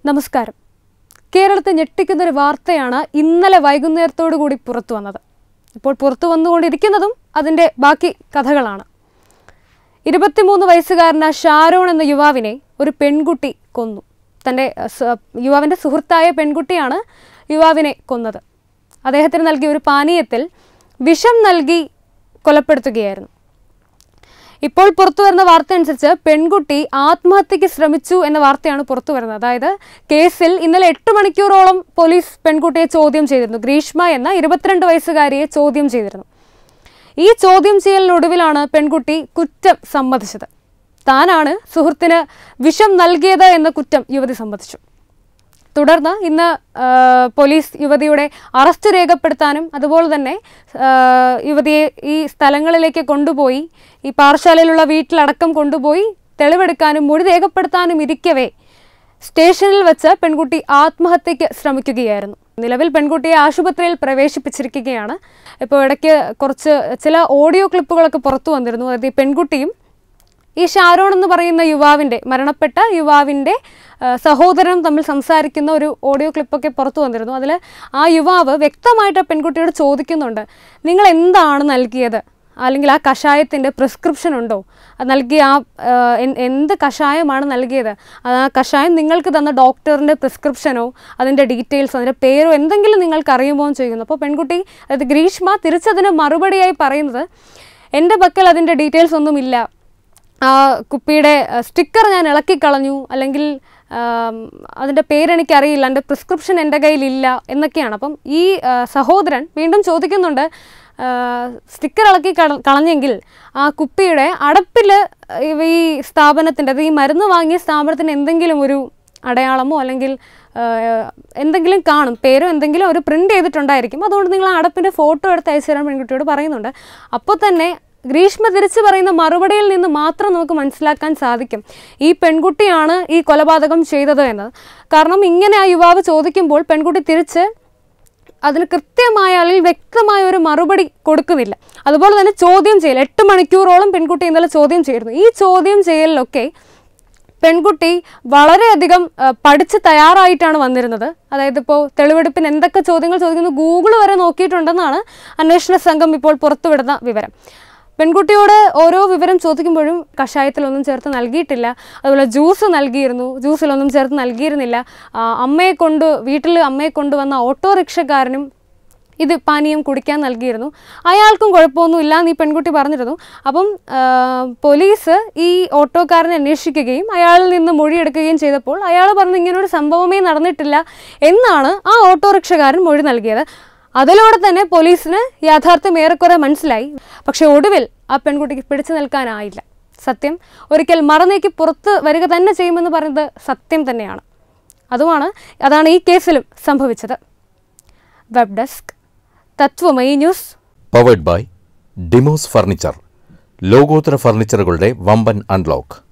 നമസ്കാരം കേരളത്തെ ഞെട്ടിക്കുന്ന ഒരു വാർത്തയാണ് ഇന്നലെ വൈകുന്നേരത്തോടു കൂടി പുറത്തു വന്നത് ഇപ്പോൾ പുറത്തു വന്നുകൊണ്ടിരിക്കുന്നതും അതിൻ്റെ ബാക്കി കഥകളാണ് ഇരുപത്തിമൂന്ന് വയസ്സുകാരനായ ഷാരോൺ എന്ന യുവാവിനെ ഒരു പെൺകുട്ടി കൊന്നു തൻ്റെ അഹ്, സ- യുവാവിൻ്റെ സുഹൃത്തായ പെൺകുട്ടിയാണ് യുവാവിനെ കൊന്നത് അദ്ദേഹത്തിന് നൽകിയ ഒരു പാനീയത്തിൽ വിഷം നൽകി കൊലപ്പെടുത്തുകയായിരുന്നു ഇപ്പോൾ പുറത്തു വരുന്ന വാർത്ത അനുസരിച്ച് പെൺകുട്ടി ആത്മഹത്യക്ക് ശ്രമിച്ചു എന്ന വാർത്തയാണ് പുറത്തു വരുന്നത് അതായത് കേസിൽ ഇന്നലെ എട്ട് മണിക്കൂറോളം പോലീസ് പെൺകുട്ടിയെ ചോദ്യം ചെയ്തിരുന്നു ഗ്രീഷ്മ എന്ന ഇരുപത്തിരണ്ട് വയസ്സുകാരിയെ ചോദ്യം ചെയ്തിരുന്നു ഈ ചോദ്യം ചെയ്യലിനൊടുവിലാണ് പെൺകുട്ടി കുറ്റം സമ്മതിച്ചത് താനാണ് സുഹൃത്തിന് വിഷം നൽകിയത് എന്ന കുറ്റം യുവതി സമ്മതിച്ചു തുടർന്ന് ഇന്ന് ആ, പോലീസ് യുവതിയുടെ അറസ്റ്റ് രേഖപ്പെടുത്താനും അതുപോലെ തന്നെ ആ, യുവതിയെ ഈ സ്ഥലങ്ങളിലേക്ക് കൊണ്ടുപോയി ഈ പാറശാലയിലുള്ള വീട്ടിലടക്കം കൊണ്ടുപോയി തെളിവെടുക്കാനും മൊഴി രേഖപ്പെടുത്താനും ഇരിക്കവേ സ്റ്റേഷനിൽ വെച്ച് പെൺകുട്ടി ആത്മഹത്യയ്ക്ക് ശ്രമിക്കുകയായിരുന്നു നിലവിൽ പെൺകുട്ടിയെ ആശുപത്രിയിൽ പ്രവേശിപ്പിച്ചിരിക്കുകയാണ് ഇപ്പോൾ ഇടയ്ക്ക് കുറച്ച് ചില ഓഡിയോ ക്ലിപ്പുകളൊക്കെ പുറത്തു വന്നിരുന്നു അതായത് ഈ പെൺകുട്ടിയും ഈ ഷാരോൺ എന്ന് പറയുന്ന യുവാവിൻ്റെ മരണപ്പെട്ട യുവാവിൻ്റെ ആ, സഹോദരനും തമ്മിൽ സംസാരിക്കുന്ന ഒരു ഓഡിയോ ക്ലിപ്പൊക്കെ പുറത്തു വന്നിരുന്നു അതിൽ ആ യുവാവ് വ്യക്തമായിട്ട് ആ പെൺകുട്ടിയോട് ചോദിക്കുന്നുണ്ട് നിങ്ങൾ എന്താണ് നൽകിയത് അല്ലെങ്കിൽ ആ കഷായത്തിൻ്റെ പ്രിസ്ക്രിപ്ഷൻ ഉണ്ടോ അത് നൽകിയ ആ ആ, എൻ- എന്ത് കഷായമാണ് നൽകിയത് അത് ആ കഷായം നിങ്ങൾക്ക് തന്ന ഡോക്ടറിൻ്റെ പ്രിസ്ക്രിപ്ഷനോ അതിൻ്റെ ഡീറ്റെയിൽസോ അതിൻ്റെ പേരോ എന്തെങ്കിലും നിങ്ങൾക്ക് അറിയുമോ എന്ന് ചോദിക്കുന്നു അപ്പോൾ പെൺകുട്ടി അതായത് ഗ്രീഷ്മ തിരിച്ചതിന് മറുപടിയായി പറയുന്നത് എൻ്റെ പക്കൽ അതിൻ്റെ ഡീറ്റെയിൽസ് ഒന്നുമില്ല ആ കുപ്പിയുടെ സ്റ്റിക്കർ ഞാൻ ഇളക്കിക്കളഞ്ഞു അല്ലെങ്കിൽ ആം, അതിൻ്റെ പേരെനിക്കറിയില്ല എൻ്റെ പ്രിസ്ക്രിപ്ഷൻ എൻ്റെ കയ്യിലില്ല എന്നൊക്കെയാണ് അപ്പം ഈ ആ, സഹോദരൻ വീണ്ടും ചോദിക്കുന്നുണ്ട് സ്റ്റിക്കർ ഇളക്കി കള- കളഞ്ഞെങ്കിൽ ആ കുപ്പിയുടെ അടപ്പിൽ ഈ സ്ഥാപനത്തിൻ്റെ അത് ഈ മരുന്ന് വാങ്ങിയ സ്ഥാപനത്തിന് എന്തെങ്കിലും ഒരു അടയാളമോ അല്ലെങ്കിൽ ആ, എന്തെങ്കിലും കാണും പേരോ എന്തെങ്കിലും ഒരു പ്രിൻ്റ് ചെയ്തിട്ടുണ്ടായിരിക്കും അതുകൊണ്ട് നിങ്ങൾ ആ അടപ്പിൻ്റെ ഫോട്ടോ എടുത്ത് അയച്ചു തരാൻ പെൺകുട്ടിയോട് പറയുന്നുണ്ട് അപ്പോൾ തന്നെ ഗ്രീഷ്മ തിരിച്ചു പറയുന്ന മറുപടിയിൽ നിന്ന് മാത്രം നമുക്ക് മനസ്സിലാക്കാൻ സാധിക്കും ഈ പെൺകുട്ടിയാണ് ഈ കൊലപാതകം ചെയ്തത് എന്നത് കാരണം ഇങ്ങനെ ആ യുവാവ് ചോദിക്കുമ്പോൾ പെൺകുട്ടി തിരിച്ച് അതിന് കൃത്യമായ അല്ലെങ്കിൽ വ്യക്തമായ ഒരു മറുപടി കൊടുക്കുന്നില്ല അതുപോലെ തന്നെ ചോദ്യം ചെയ്യൽ എട്ട് മണിക്കൂറോളം പെൺകുട്ടി ഇന്നലെ ചോദ്യം ചെയ്തിരുന്നു ഈ ചോദ്യം ചെയ്യലിലൊക്കെ പെൺകുട്ടി വളരെയധികം ആ, പഠിച്ച് തയ്യാറായിട്ടാണ് വന്നിരുന്നത് അതായത് ഇപ്പോൾ തെളിവെടുപ്പിന് എന്തൊക്കെ ചോദ്യങ്ങൾ ചോദിക്കുന്നു ഗൂഗിൾ വരെ നോക്കിയിട്ടുണ്ടെന്നാണ് അന്വേഷണ സംഘം ഇപ്പോൾ പുറത്തുവിടുന്ന വിവരം പെൺകുട്ടിയോട് ഓരോ വിവരം ചോദിക്കുമ്പോഴും കഷായത്തിലൊന്നും ചേർത്ത് നൽകിയിട്ടില്ല അതുപോലെ ജ്യൂസ് നൽകിയിരുന്നു ജ്യൂസിലൊന്നും ചേർത്ത് നൽകിയിരുന്നില്ല ആ, അമ്മയെ കൊണ്ട് വീട്ടിൽ അമ്മയെ കൊണ്ടുവന്ന ഓട്ടോറിക്ഷക്കാരനും ഇത് പാനീയം കുടിക്കാൻ നൽകിയിരുന്നു അയാൾക്കും കുഴപ്പമൊന്നുമില്ല എന്ന് ഈ പെൺകുട്ടി പറഞ്ഞിരുന്നു അപ്പം ആ, പോലീസ് ഈ ഓട്ടോക്കാരനെ അന്വേഷിക്കുകയും അയാളിൽ നിന്ന് മൊഴിയെടുക്കുകയും ചെയ്തപ്പോൾ അയാൾ പറഞ്ഞു ഇങ്ങനൊരു സംഭവമേ നടന്നിട്ടില്ല എന്നാണ് ആ ഓട്ടോറിക്ഷക്കാരൻ മൊഴി നൽകിയത് അതിലൂടെ തന്നെ പോലീസിന് യാഥാർത്ഥ്യം ഏറെക്കുറെ മനസ്സിലായി പക്ഷെ ഒടുവിൽ ആ പെൺകുട്ടിക്ക് പിടിച്ചു നിൽക്കാനായില്ല സത്യം ഒരിക്കൽ മറന്നേക്ക് പുറത്ത് വരിക തന്നെ ചെയ്യുമെന്ന് പറയുന്നത് സത്യം തന്നെയാണ് അതുമാണ് അതാണ് ഈ കേസിലും സംഭവിച്ചത് web desk Tathwamayi news powered by Demos furniture ലോകോത്തര ഫർണിച്ചറുകളുടെ വമ്പൻ അൺലോക്ക്